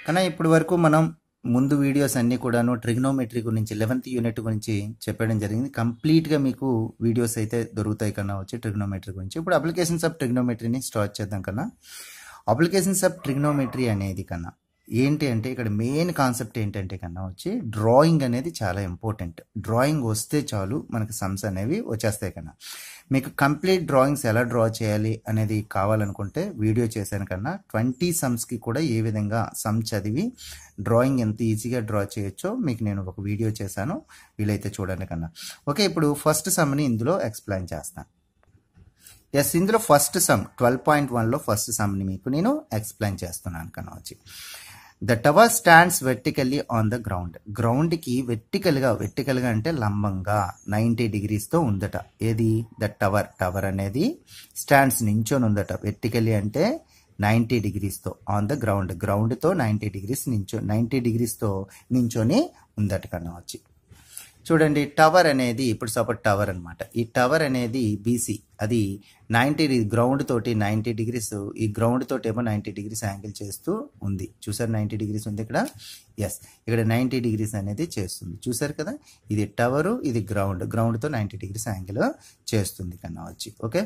కానీ ఇప్పటి వరకు మనం ముందు వీడియోస్ అన్నీ కూడాను ట్రిగ్నోమెట్రీ గురించి లెవెన్త్ యూనిట్ గురించి చెప్పడం జరిగింది కంప్లీట్గా మీకు వీడియోస్ అయితే దొరుకుతాయి కన్నా వచ్చి ట్రిగ్నోమెట్రీ గురించి ఇప్పుడు అప్లికేషన్స్ ఆఫ్ ట్రిగ్నోమెట్రీని స్టార్ట్ చేద్దాం కన్నా అప్లికేషన్స్ ఆఫ్ ట్రిగ్నోమెట్రీ అనేది కన్నా ఏంటి అంటే ఇక్కడ మెయిన్ కాన్సెప్ట్ ఏంటంటే కన్నా వచ్చి డ్రాయింగ్ అనేది చాలా ఇంపార్టెంట్ డ్రాయింగ్ వస్తే చాలు మనకి సమ్స్ అనేవి వచ్చేస్తాయి కన్నా మీకు కంప్లీట్ డ్రాయింగ్స్ ఎలా డ్రా చేయాలి అనేది కావాలనుకుంటే వీడియో చేశాను కన్నా ట్వంటీ సమ్స్కి కూడా ఏ విధంగా సమ్ చదివి డ్రాయింగ్ ఎంత ఈజీగా డ్రా చేయొచ్చో మీకు నేను ఒక వీడియో చేశాను వీలైతే చూడండి కన్నా ఓకే ఇప్పుడు ఫస్ట్ సమ్ని ఇందులో ఎక్స్ప్లెయిన్ చేస్తాను ఎస్ ఇందులో ఫస్ట్ సమ్ ట్వెల్వ్ పాయింట్ వన్లో ఫస్ట్ సమ్ని మీకు నేను ఎక్స్ప్లెయిన్ చేస్తున్నాను కన్నా వచ్చి the tower stands vertically on the ground గ్రౌండ్కి వెర్టికల్గా వెర్టికల్గా అంటే లంబంగా నైంటీ డిగ్రీస్తో ఉందట ఏది ద టవర్ టవర్ అనేది స్టాండ్స్ నించొని ఉందట వెర్టికల్లీ అంటే నైంటీ డిగ్రీస్తో ఆన్ ద గ్రౌండ్ గ్రౌండ్తో నైంటీ డిగ్రీస్ నించో నైంటీ డిగ్రీస్తో నించొని ఉందట కన్నా వచ్చి చూడండి టవర్ అనేది ఇప్పుడు సపోర్ట్ టవర్ అనమాట ఈ టవర్ అనేది బీసీ అది నైంటీ గ్రౌండ్ తోటి నైంటీ డిగ్రీస్ ఈ గ్రౌండ్ తోటి ఏమో నైంటీ డిగ్రీస్ యాంగిల్ చేస్తూ ఉంది చూసారు నైంటీ డిగ్రీస్ ఉంది ఇక్కడ ఎస్ ఇక్కడ నైంటీ డిగ్రీస్ అనేది చేస్తుంది చూసారు కదా ఇది టవరు ఇది గ్రౌండ్ గ్రౌండ్తో నైంటీ డిగ్రీస్ యాంగిల్ చేస్తుంది కన్నా వచ్చి okay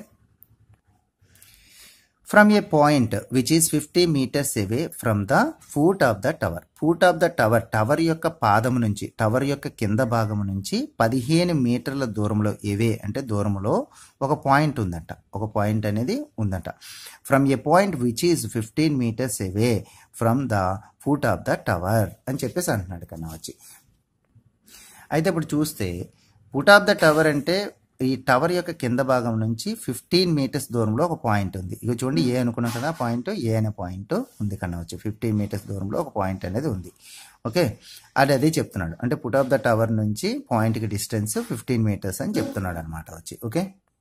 from a point which is fifty metres away from the foot of the tower foot of the tower tower యొక్క పాదము నుంచి టవర్ యొక్క కింద భాగము నుంచి పదిహేను మీటర్ల దూరంలో ఏవే అంటే దూరంలో ఒక పాయింట్ ఉందంట ఒక పాయింట్ అనేది ఉందంట from a point which is fifteen metres away from the foot of the tower అని చెప్పేసి అంటున్నాడు కన్నా వచ్చి అయితే ఇప్పుడు చూస్తే ఫుట్ ఆఫ్ ద టవర్ అంటే ఈ టవర్ యొక్క కింద భాగం నుంచి ఫిఫ్టీన్ మీటర్స్ దూరంలో ఒక పాయింట్ ఉంది ఇక చూడండి ఏ అనుకున్నాం కదా పాయింట్ ఏ అనే పాయింట్ ఉంది కన్నా వచ్చి ఫిఫ్టీన్ మీటర్స్ దూరంలో ఒక పాయింట్ అనేది ఉంది ఓకే అది అదే చెప్తున్నాడు అంటే పుట్ ఆఫ్ ద టవర్ నుంచి పాయింట్కి డిస్టెన్స్ ఫిఫ్టీన్ మీటర్స్ అని చెప్తున్నాడు అనమాట వచ్చి okay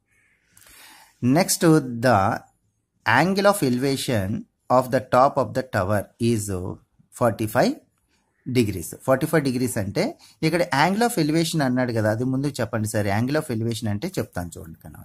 next the angle of elevation of the top of the tower is forty five degrees forty five degrees అంటే ఇక్కడ యాంగిల్ ఆఫ్ ఎలివేషన్ అన్నాడు కదా అది ముందు చెప్పండి సార్ యాంగిల్ ఆఫ్ ఎలివేషన్ అంటే చెప్తాను చూడండి కన్నా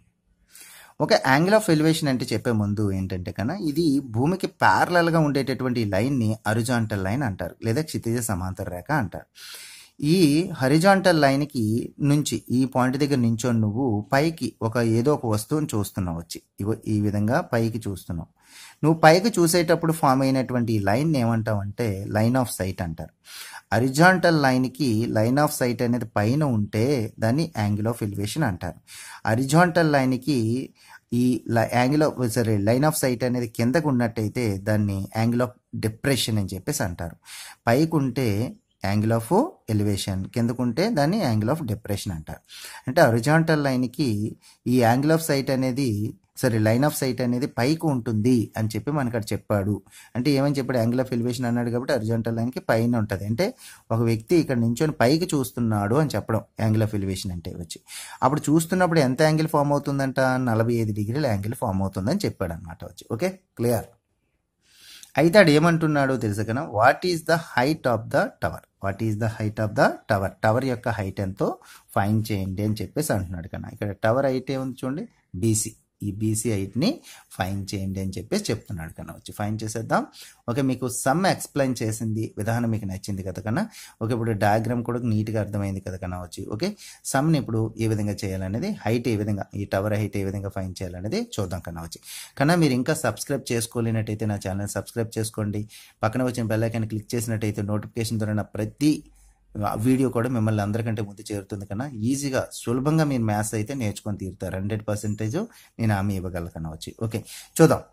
ఒక యాంగిల్ ఆఫ్ ఎలివేషన్ అంటే చెప్పే ముందు ఏంటంటే కన్నా ఇది భూమికి ప్యారలల్గా ఉండేటటువంటి లైన్ని అరిజాంటల్ లైన్ అంటారు లేదా క్షితిజ సమాంతర రేఖ అంటారు ఈ హరిజాంటల్ లైన్కి నుంచి ఈ పాయింట్ దగ్గర నించొని నువ్వు పైకి ఒక ఏదో ఒక వస్తువుని చూస్తున్నావు వచ్చి ఇగో ఈ విధంగా పైకి చూస్తున్నావు నువ్వు పైకి చూసేటప్పుడు ఫామ్ అయినటువంటి ఈ లైన్ ఏమంటావంటే లైన్ ఆఫ్ సైట్ అంటారు అరిజాంటల్ లైన్కి లైన్ ఆఫ్ సైట్ అనేది పైన ఉంటే దాన్ని యాంగిల్ ఆఫ్ ఎలివేషన్ అంటారు అరిజాంటల్ లైన్కి ఈ angle of sorry line of sight అనేది కిందకు ఉన్నట్టయితే దాన్ని యాంగిల్ ఆఫ్ డిప్రెషన్ అని చెప్పేసి అంటారు పైకి ఉంటే యాంగిల్ ఆఫ్ ఎలివేషన్ కిందకుంటే దాన్ని యాంగిల్ ఆఫ్ డిప్రెషన్ అంటారు అంటే అరిజాంటల్ లైన్కి ఈ యాంగిల్ ఆఫ్ సైట్ అనేది సరే లైన్ ఆఫ్ సైట్ అనేది పైకి ఉంటుంది అని చెప్పి మనకు అక్కడ చెప్పాడు అంటే ఏమని చెప్పాడు యాంగిల్ ఆఫ్ ఎలివేషన్ అన్నాడు కాబట్టి అరిజాంటల్ లైన్కి పైన ఉంటుంది అంటే ఒక వ్యక్తి ఇక్కడ నించొని పైకి చూస్తున్నాడు అని చెప్పడం యాంగిల్ ఆఫ్ ఎలివేషన్ అంటే వచ్చి అప్పుడు చూస్తున్నప్పుడు ఎంత యాంగిల్ ఫామ్ అవుతుందంట నలభై ఐదు డిగ్రీల యాంగిల్ ఫామ్ అవుతుందని చెప్పాడు అనమాట వచ్చి ఓకే క్లియర్ అయితే ఆడు ఏమంటున్నాడో తెలుసు కదా what is the height of the tower what is the height of the tower tower యొక్క హైట్ ఎంతో ఫైన్ చేయండి అని చెప్పేసి అంటున్నాడు కన్నా ఇక్కడ టవర్ హైట్ ఏముంది చూడండి బీసీ ఈ బీసీ హైట్ని ఫైన్ చేయండి అని చెప్పేసి చెప్తున్నాడు కన్నా వచ్చి ఫైన్ చేసేద్దాం ఓకే మీకు సమ్ ఎక్స్ప్లెయిన్ చేసింది విధానం మీకు నచ్చింది కదా కన్నా ఓకే ఇప్పుడు డయాగ్రామ్ కూడా నీట్గా అర్థమైంది కదా కన్నా వచ్చి ఓకే సమ్ని ఇప్పుడు ఏ విధంగా చేయాలనేది హైట్ ఏ విధంగా ఈ టవర్ హైట్ ఏ విధంగా ఫైన్ చేయాలనేది చూద్దాం కన్నా వచ్చి కన్నా మీరు ఇంకా సబ్స్క్రైబ్ చేసుకోలేనట్టయితే నా ఛానల్ సబ్స్క్రైబ్ చేసుకోండి పక్కన వచ్చిన బెల్ ఐకాన్ క్లిక్ చేసినట్టయితే నోటిఫికేషన్ ద్వారా నా ప్రతి వీడియో కూడా మిమ్మల్ని అందరికంటే ముందు చేరుతుంది కన్నా ఈజీగా సులభంగా మీరు మ్యాథ్స్ అయితే నేర్చుకొని తీరుతారు హండ్రెడ్ పర్సెంటేజ్ నేను హామీ ఇవ్వగలకన్నా వచ్చి ఓకే చూద్దాం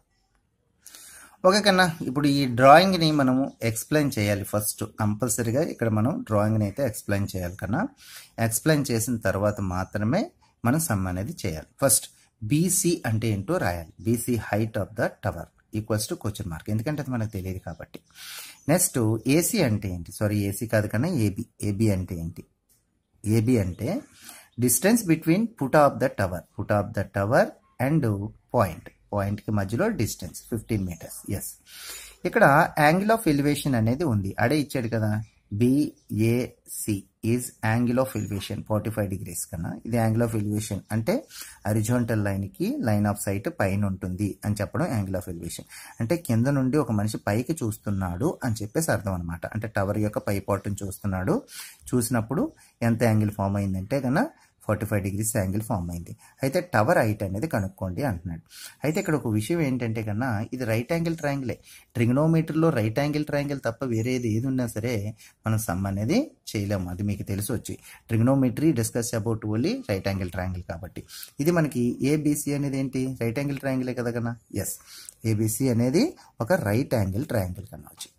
ఓకే కన్నా ఇప్పుడు ఈ డ్రాయింగ్ని మనము ఎక్స్ప్లెయిన్ చేయాలి ఫస్ట్ కంపల్సరీగా ఇక్కడ మనం డ్రాయింగ్ని అయితే ఎక్స్ప్లెయిన్ చేయాలి కన్నా ఎక్స్ప్లెయిన్ చేసిన తర్వాత మాత్రమే మనం సమ్ అనేది చేయాలి ఫస్ట్ బీసీ అంటే ఏంటో రాయాలి BC height of the tower equals to question mark ఎందుకంటే అది మనకు తెలియదు కాబట్టి నెక్స్ట్ ఏసీ అంటే ఏంటి సారీ ఏసీ కాదు కన్నా ఏబి ఏబి అంటే ఏంటి ఏబి అంటే distance between foot of the tower foot of the tower and point పాయింట్కి మధ్యలో డిస్టెన్స్ ఫిఫ్టీన్ మీటర్స్ ఎస్ ఇక్కడ యాంగిల్ ఆఫ్ ఎలివేషన్ అనేది ఉంది అడే ఇచ్చాడు కదా BAC is angle of elevation forty five degrees కన్నా ఇది యాంగిల్ ఆఫ్ ఎలివేషన్ అంటే అరిజోంటల్ లైన్కి లైన్ ఆఫ్ సైట్ పైన ఉంటుంది అని చెప్పడం యాంగిల్ ఆఫ్ ఎలివేషన్ అంటే కింద నుండి ఒక మనిషి పైకి చూస్తున్నాడు అని చెప్పేసి అర్థం అనమాట అంటే టవర్ యొక్క పై పార్ట్ని చూస్తున్నాడు చూసినప్పుడు ఎంత యాంగిల్ ఫామ్ అయిందంటే కన్నా forty five degrees angle form అయింది అయితే టవర్ హైట్ అనేది కనుక్కోండి అంటున్నాడు అయితే ఇక్కడ ఒక విషయం ఏంటంటే కన్నా ఇది రైట్ యాంగిల్ ట్రయాంగిలే ట్రిగ్నోమీటర్లో రైట్ యాంగిల్ ట్రయాంగిల్ తప్ప వేరేది ఏది ఉన్నా సరే మనం సమ్ అనేది చేయలేము అది మీకు తెలిసి వచ్చి trigonometry discuss about only right angle triangle కాబట్టి ఇది మనకి ఏబిసి అనేది ఏంటి రైట్ యాంగిల్ ట్రయాంగిలే కదా కన్నా ఎస్ ఏబిసి అనేది ఒక రైట్ యాంగిల్ ట్రయాంగిల్ కన్నా వచ్చి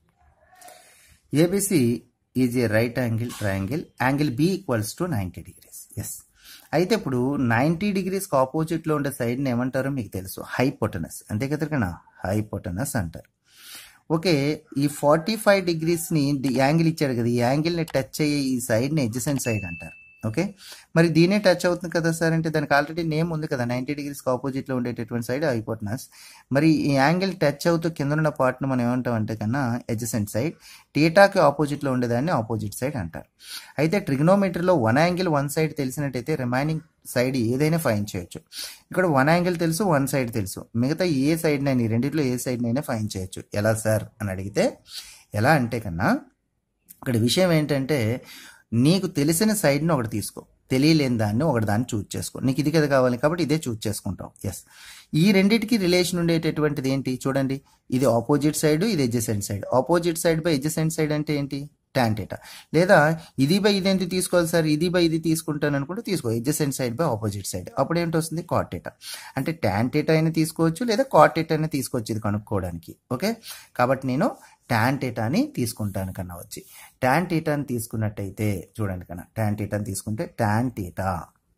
ABC is a right angle triangle angle B equals to ninety degrees yes అయితే ఇప్పుడు నైంటీ డిగ్రీస్కి ఆపోజిట్లో ఉండే సైడ్ని ఏమంటారో మీకు తెలుసు హైపోటనస్ అంతే కదా కన్నా హైపోటనస్ అంటారు ఓకే ఈ ఫార్టీ ఫైవ్ డిగ్రీస్ని యాంగిల్ ఇచ్చాడు కదా ఈ యాంగిల్ని టచ్ అయ్యే ఈ సైడ్ని ఎడ్జసెంట్ సైడ్ అంటారు ఓకే మరి దీనే టచ్ అవుతుంది కదా సార్ అంటే దానికి ఆల్రెడీ నేమ్ ఉంది కదా నైంటీ డిగ్రీస్కి ఆపోజిట్లో ఉండేటటువంటి సైడ్ హైపోటనస్ మరి ఈ యాంగిల్ టచ్ అవుతూ కింద ఉన్న పార్ట్ను మనం ఏమంటాం అంటే కన్నా ఎడ్జసెంట్ సైడ్ టీటాకి ఆపోజిట్లో ఉండేదాన్ని ఆపోజిట్ సైడ్ అంటారు అయితే ట్రిగ్నోమెట్రీలో వన్ యాంగిల్ వన్ సైడ్ తెలిసినట్టయితే రిమైనింగ్ సైడ్ ఏదైనా ఫైన్ చేయొచ్చు ఇక్కడ వన్ యాంగిల్ తెలుసు వన్ సైడ్ తెలుసు మిగతా ఏ సైడ్ నైనా ఈ రెండిట్లో ఏ సైడ్ నైనా ఫైన్ చేయొచ్చు ఎలా సార్ అని అడిగితే ఎలా అంటే కన్నా ఇక్కడ విషయం ఏంటంటే నీకు తెలిసిన సైడ్ని ఒకటి తీసుకో తెలియలేని దాన్ని ఒకటి దాన్ని చూజ్ చేసుకో నీకు ఇది కదా కావాలి కాబట్టి ఇదే చూజ్ చేసుకుంటావు ఎస్ ఈ రెండింటికి రిలేషన్ ఉండేటటువంటిది ఏంటి చూడండి ఇది ఆపోజిట్ సైడ్ ఇది adjacent side opposite side by adjacent side అంటే ఏంటి tan theta లేదా ఇది బై ఇది ఎంత తీసుకోవాలి సార్ ఇది బై ఇది తీసుకుంటాను అనుకుంటే తీసుకో adjacent side by opposite side అప్పుడు ఏంటి వస్తుంది కాట్ theta అంటే tan theta అయినా తీసుకోవచ్చు లేదా కాట్ theta అయినా తీసుకోవచ్చు ఇది కనుక్కోవడానికి ఓకే కాబట్టి నేను tan theta అని తీసుకుంటాను కన్నా వచ్చి tan theta అని తీసుకున్నట్టయితే చూడండి కన్నా tan theta అని తీసుకుంటే tan theta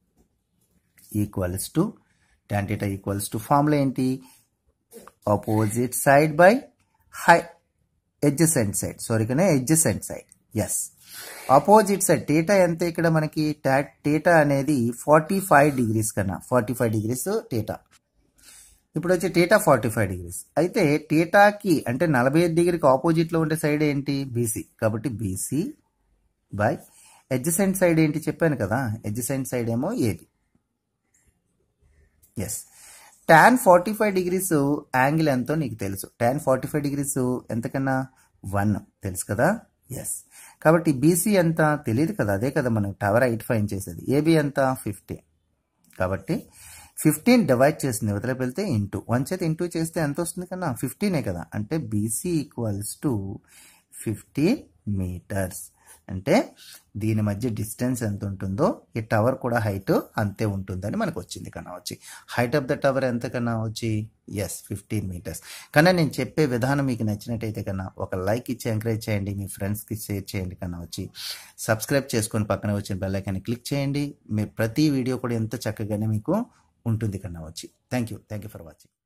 equals to tan theta equals to formula ఏంటి ఆపోజిట్ సైడ్ బై హై ఎడ్జసెంట్ సైడ్ సారీ కానీ adjacent side yes opposite side theta ఎంత ఇక్కడ మనకి టీటా అనేది ఫార్టీ ఫైవ్ డిగ్రీస్ కన్నా ఫార్టీ ఫైవ్ డిగ్రీస్ టీటా ఇప్పుడు వచ్చి టీటా ఫార్టీ ఫైవ్ డిగ్రీస్ అయితే టీటాకి అంటే నలభై ఐదు డిగ్రీకి ఆపోజిట్లో ఉండే సైడ్ ఏంటి బీసీ కాబట్టి బీసీ బై ఎడ్జసెంట్ సైడ్ ఏంటి చెప్పాను కదా ఎడ్జసెంట్ సైడ్ ఏమో AB yes tan forty five degrees angle ఎంతో నీకు తెలుసు టాన్ ఫార్టీ ఫైవ్ డిగ్రీస్ ఎంతకన్నా వన్ తెలుసు కదా ఎస్ కాబట్టి బీసీ ఎంత తెలియదు కదా అదే కదా మనం టవర్ హైట్ ఫైన్ చేసేది ఏబి ఎంత ఫిఫ్టీన్ కాబట్టి ఫిఫ్టీన్ డివైడ్ చేసింది ఇవతలకి వెళ్తే ఇంటూ వన్ చేత ఇంటూ చేస్తే ఎంత వస్తుంది కన్నా ఫిఫ్టీనే కదా అంటే BC equals to fifteen metres అంటే దీని మధ్య డిస్టెన్స్ ఎంత ఉంటుందో ఈ టవర్ కూడా హైట్ అంతే ఉంటుందని మనకు వచ్చింది కన్నా వచ్చి హైట్ ఆఫ్ ద టవర్ ఎంత కన్నా వచ్చి ఎస్ ఫిఫ్టీన్ మీటర్స్ కన్నా నేను చెప్పే విధానం మీకు నచ్చినట్టయితే కన్నా ఒక లైక్ ఇచ్చి ఎంకరేజ్ చేయండి మీ ఫ్రెండ్స్కి షేర్ చేయండి కన్నా వచ్చి సబ్స్క్రైబ్ చేసుకొని పక్కన వచ్చిన బెల్ ఐకాన్ని క్లిక్ చేయండి మీరు ప్రతి వీడియో కూడా ఎంత చక్కగానే మీకు ఉంటుంది కన్నా వచ్చి thank you thank you for watching